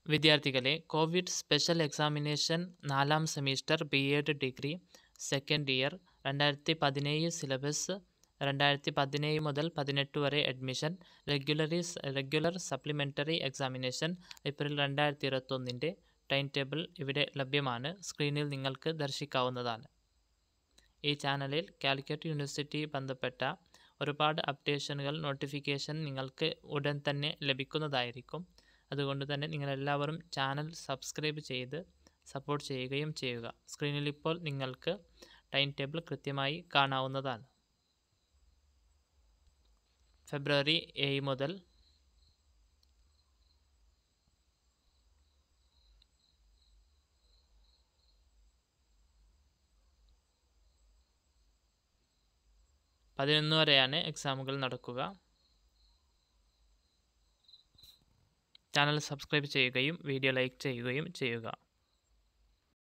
വിദ്യാർത്ഥികളെ covid special examination നാലാം semester B Ed degree second year രണ്ടായിരത്തി പതിനേഴ് സിലബസ് രണ്ടായിരത്തി പതിനേഴ് മുതൽ പതിനെട്ട് വരെ അഡ്മിഷൻ റെഗുലറി റെഗുലർ സപ്ലിമെൻ്ററി എക്സാമിനേഷൻ ഏപ്രിൽ രണ്ടായിരത്തി ഇരുപത്തൊന്നിൻ്റെ ടൈം ടേബിൾ ഇവിടെ ലഭ്യമാണ് സ്ക്രീനിൽ നിങ്ങൾക്ക് ദർശിക്കാവുന്നതാണ് ഈ ചാനലിൽ കാലിക്കറ്റ് യൂണിവേഴ്സിറ്റി ബന്ധപ്പെട്ട ഒരുപാട് അപ്ഡേഷനുകൾ നോട്ടിഫിക്കേഷൻ നിങ്ങൾക്ക് ഉടൻ തന്നെ ലഭിക്കുന്നതായിരിക്കും അതുകൊണ്ട് തന്നെ നിങ്ങളെല്ലാവരും ചാനൽ സബ്സ്ക്രൈബ് ചെയ്ത് സപ്പോർട്ട് ചെയ്യുകയും ചെയ്യുക സ്ക്രീനിൽ ഇപ്പോൾ നിങ്ങൾക്ക് ടൈം ടേബിൾ കൃത്യമായി കാണാവുന്നതാണ് ഫെബ്രുവരി ഏഴ് മുതൽ പതിനൊന്ന് വരെയാണ് എക്സാമുകൾ നടക്കുക ചാനൽ സബ്സ്ക്രൈബ് ചെയ്യുകയും വീഡിയോ ലൈക്ക് ചെയ്യുകയും ചെയ്യുക